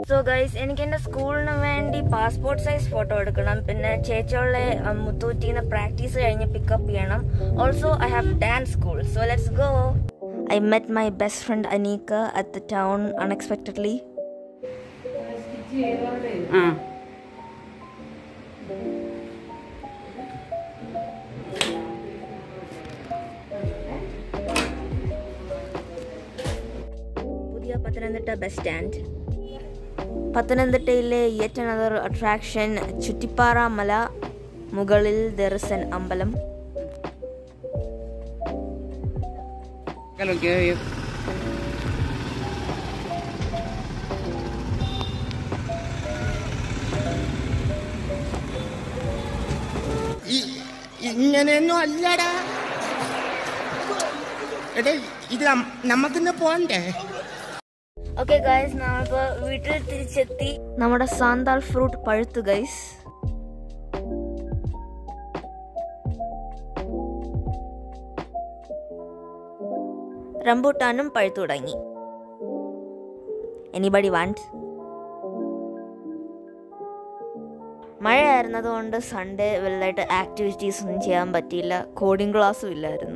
so guys എനിക്ക് എൻ്റെ സ്കൂളിന് വേണ്ടി പാസ്പോർട്ട് സൈസ് ഫോട്ടോ എടുക്കണം പിന്നെ ചേച്ചിയോളെ മുത്തൂറ്റിന്ന് പ്രാക്ടീസ് കഴിഞ്ഞ് പിക്കപ്പ് ചെയ്യണം also I have dance school so let's go I met my best friend Aneeka at the town unexpectedly ആ പുതിയ പത്തനംതിട്ട ബസ് സ്റ്റാൻഡ് പത്തനംതിട്ടയിലെ യെറ്റ് അനദർ അട്രാക്ഷൻ ചുറ്റിപ്പാറ മല മുകളിൽ ദർസൻ അമ്പലം Kalau dia ഇ- ഇങ്ങനെയൊന്നും അല്ലടാ എടേ ഇത് നം- നമുക്കിന്ന് പോണ്ടേ ഓക്കെ ഗൈസ് നമ്മളിപ്പോ വീട്ടിൽ തിരിച്ചെത്തി നമ്മുടെ സാന്താൾ ഫ്രൂട്ട് പഴുത്തു ഗൈസ് റംബൂട്ടാനും പഴുത്തു തുടങ്ങി എനിബഡി വാണ്ട് മഴയായിരുന്നതുകൊണ്ട് സൺഡേ വലുതായിട്ട് ആക്ടിവിറ്റീസ് ഒന്നും ചെയ്യാൻ പറ്റിയില്ല കോഡിംഗ് ക്ലാസ്സും ഇല്ലായിരുന്നു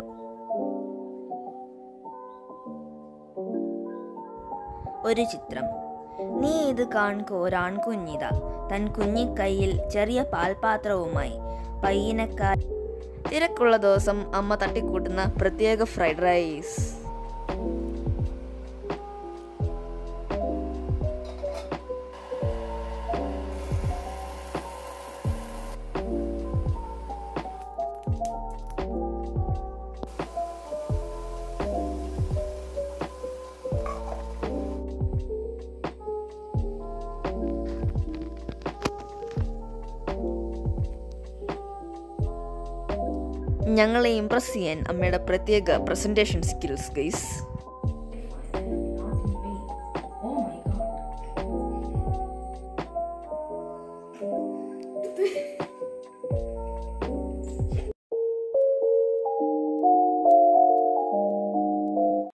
ഒരു ചിത്രം നീ ഇത് കാണുക ഒരാൺകുഞ്ഞിത തൻ കുഞ്ഞിക്കൈയിൽ ചെറിയ പാൽപാത്രവുമായി പയ്യനക്കാ തിരക്കുള്ള ദിവസം അമ്മ തട്ടിക്കൂട്ടുന്ന പ്രത്യേക ഫ്രൈഡ് റൈസ് ഞങ്ങളെ ഇംപ്രസ് ചെയ്യാൻ അമ്മയുടെ പ്രത്യേക പ്രസന്റേഷൻ സ്കിൽസ് ഗൈസ്